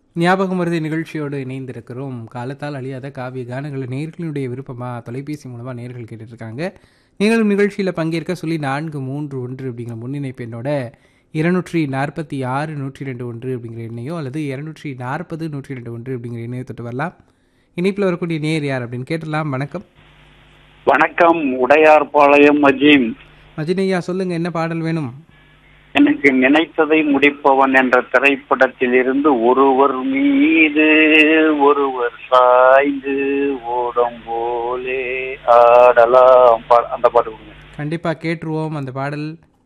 ஞாபகம் மருதி நிகழ்ச்சியோடு இணைந்திருக்கிறோம் காலத்தால் அழியாத காவிய கானங்களை நேர்களுடைய விருப்பமாக தொலைபேசி மூலமாக நேர்கள் கேட்டுட்டு இருக்காங்க நீங்களும் நிகழ்ச்சியில் பங்கேற்க சொல்லி நான்கு மூன்று ஒன்று அப்படிங்கிற முன்னிணைப்பு என்னோட இருநூற்றி நாற்பத்தி ஆறு நூற்றி ரெண்டு ஒன்று அப்படிங்கிற எண்ணையோ அல்லது இருநூற்றி நாற்பது நூற்றி ரெண்டு ஒன்று அப்படிங்கிற எண்ணையோ தொட்டு வரலாம் இணைப்பில் வரக்கூடிய நேர் யார் அப்படின்னு கேட்டலாம் வணக்கம் வணக்கம் உடையார்பாளையம் அஜீம் மஜினையா சொல்லுங்க என்ன பாடல் வேணும் எனக்கு நினைத்ததை முடிப்பவன் என்ற திரைப்படத்தில் இருந்து ஒருவர் மீது ஒருவர் சாய்ந்து ஓடும் போலே ஆடலாம் பா- அந்த பாட்டு கொடுங்க கண்டிப்பாக கேட்டுருவோம் அந்த பாடல்